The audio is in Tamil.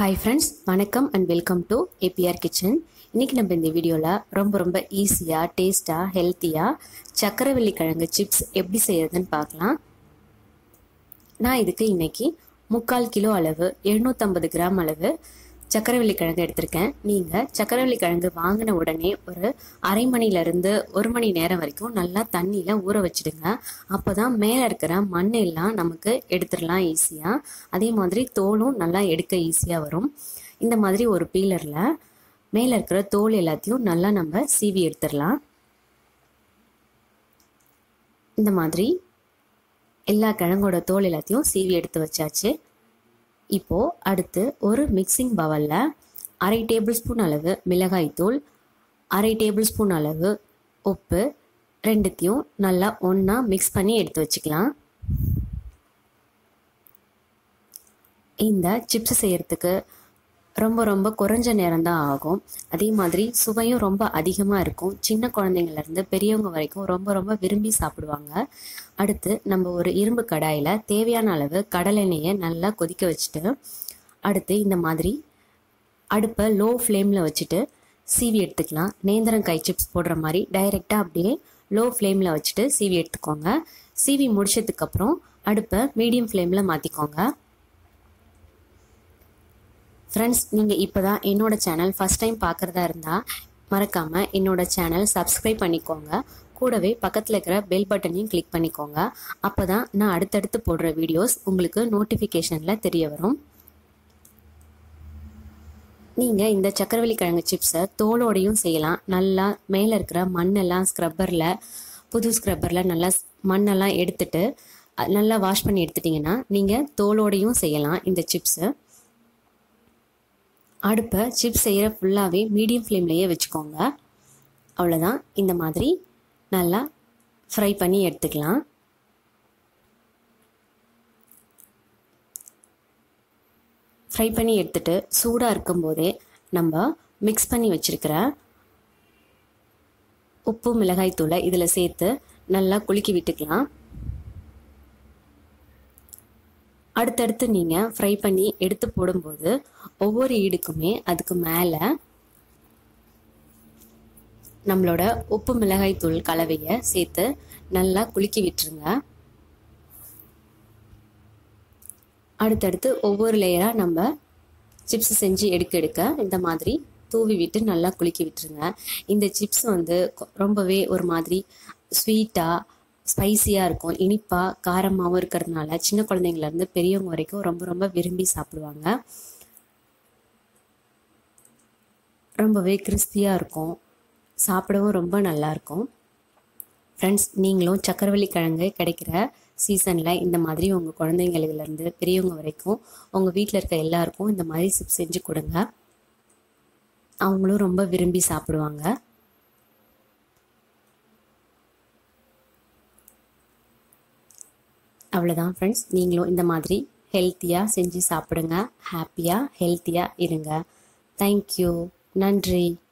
ஹாய் ஃப்ரெண்ட்ஸ் வணக்கம் and welcome to ABR kitchen இன்றைக்கி நம்ம இந்த வீடியோவில் ரொம்ப ரொம்ப ஈஸியாக டேஸ்ட்டாக ஹெல்த்தியாக சக்கரவள்ளி கிழங்கு சிப்ஸ் எப்படி செய்யறதுன்னு பார்க்கலாம் நான் இதுக்கு இன்னைக்கு முக்கால் கிலோ அளவு எழுநூற்றம்பது கிராம் அளவு சக்கரவள்ளி கிழங்கு எடுத்திருக்கேன் நீங்கள் சக்கரவள்ளி கிழங்கு வாங்கின உடனே ஒரு அரை மணிலேருந்து ஒரு மணி நேரம் வரைக்கும் நல்லா தண்ணியில் ஊற வச்சுடுங்க அப்போ தான் மேலே இருக்கிற மண் எல்லாம் நமக்கு எடுத்துடலாம் ஈஸியாக அதே மாதிரி தோலும் நல்லா எடுக்க ஈஸியாக வரும் இந்த மாதிரி ஒரு பீலரில் மேலே இருக்கிற தோல் எல்லாத்தையும் நல்லா நம்ம சீவி எடுத்துடலாம் இந்த மாதிரி எல்லா கிழங்கோட தோல் எல்லாத்தையும் சீவி எடுத்து வச்சாச்சு இப்போது அடுத்து ஒரு மிக்சிங் பவலில் அரை டேபிள் ஸ்பூன் அளவு மிளகாய்த்தூள் அரை டேபிள் ஸ்பூன் அளவு உப்பு ரெண்டுத்தையும் நல்லா ஒன்றா மிக்ஸ் பண்ணி எடுத்து வச்சுக்கலாம் இந்த சிப்ஸ் செய்கிறதுக்கு ரொம்ப ரொம்ப குறைஞ்ச நேரம் தான் ஆகும் அதே மாதிரி சுவையும் ரொம்ப அதிகமாக இருக்கும் சின்ன குழந்தைங்கள்லேருந்து பெரியவங்க வரைக்கும் ரொம்ப ரொம்ப விரும்பி சாப்பிடுவாங்க அடுத்து நம்ம ஒரு இரும்பு கடாயில் தேவையான அளவு கடலெண்ணெயை நல்லா கொதிக்க வச்சுட்டு அடுத்து இந்த மாதிரி அடுப்பை லோ ஃப்ளேமில் வச்சுட்டு சீவி எடுத்துக்கலாம் நேந்திரங்காய் சிப்ஸ் போடுற மாதிரி டைரெக்டாக அப்படியே லோ ஃப்ளேமில் வச்சுட்டு சீவி எடுத்துக்கோங்க சீவி முடிச்சதுக்கப்புறம் அடுப்பை மீடியம் ஃப்ளேமில் மாற்றிக்கோங்க ஃப்ரெண்ட்ஸ் நீங்கள் இப்போ தான் என்னோட சேனல் ஃபஸ்ட் டைம் பார்க்குறதா இருந்தால் மறக்காமல் என்னோட சேனல் சப்ஸ்கிரைப் பண்ணிக்கோங்க கூடவே பக்கத்தில் இருக்கிற பெல் பட்டனையும் கிளிக் பண்ணிக்கோங்க அப்போ தான் நான் அடுத்தடுத்து போடுற வீடியோஸ் உங்களுக்கு நோட்டிஃபிகேஷனில் தெரிய வரும் நீங்கள் இந்த சக்கரவள்ளி கிழங்கு சிப்ஸை தோலோடையும் செய்யலாம் நல்லா மேலே இருக்கிற மண்ணெல்லாம் ஸ்க்ரப்பரில் புது ஸ்க்ரப்பரில் நல்லா மண்ணெல்லாம் எடுத்துட்டு நல்லா வாஷ் பண்ணி எடுத்துட்டிங்கன்னா நீங்கள் தோலோடையும் செய்யலாம் இந்த சிப்ஸு அடுப்பை சிப்ஸ் செய்கிற ஃபுல்லாகவே மீடியம் ஃப்ளேம்லேயே வச்சுக்கோங்க அவ்வளோதான் இந்த மாதிரி நல்லா ஃப்ரை பண்ணி எடுத்துக்கலாம் ஃப்ரை பண்ணி எடுத்துட்டு சூடாக இருக்கும்போதே நம்ம மிக்ஸ் பண்ணி வச்சுருக்கிற உப்பு மிளகாய் தூளை இதில் சேர்த்து நல்லா குலுக்கி விட்டுக்கலாம் அடுத்தடுத்து நீங்கள் ஃப்ரை பண்ணி எடுத்து போடும்போது ஒவ்வொரு ஈடுக்குமே அதுக்கு மேலே நம்மளோட உப்பு மிளகாய் தூள் கலவையை சேர்த்து நல்லா குலுக்கி விட்டுருங்க அடுத்தடுத்து ஒவ்வொரு லேயராக நம்ம சிப்ஸ் செஞ்சு எடுக்க எடுக்க இந்த மாதிரி தூவி விட்டு நல்லா குலுக்கி விட்டுருங்க இந்த சிப்ஸ் வந்து ரொம்பவே ஒரு மாதிரி ஸ்வீட்டாக ஸ்பைசியாக இருக்கும் இனிப்பாக காரமாகவும் இருக்கிறதுனால சின்ன குழந்தைங்கலேருந்து பெரியவங்க வரைக்கும் ரொம்ப ரொம்ப விரும்பி சாப்பிடுவாங்க ரொம்பவே கிறிஸ்பியாக இருக்கும் சாப்பிடவும் ரொம்ப நல்லாயிருக்கும் ஃப்ரெண்ட்ஸ் நீங்களும் சக்கரவள்ளி கிழங்கு கிடைக்கிற சீசனில் இந்த மாதிரி உங்கள் குழந்தைங்களிலேருந்து பெரியவங்க வரைக்கும் உங்கள் வீட்டில் இருக்க எல்லாருக்கும் இந்த மாதிரி சிப்ஸ் செஞ்சு கொடுங்க அவங்களும் ரொம்ப விரும்பி சாப்பிடுவாங்க அவ்வளோதான் ஃப்ரெண்ட்ஸ் நீங்களும் இந்த மாதிரி ஹெல்த்தியாக செஞ்சு சாப்பிடுங்க ஹாப்பியாக ஹெல்த்தியாக இருங்க தேங்க்யூ நன்றி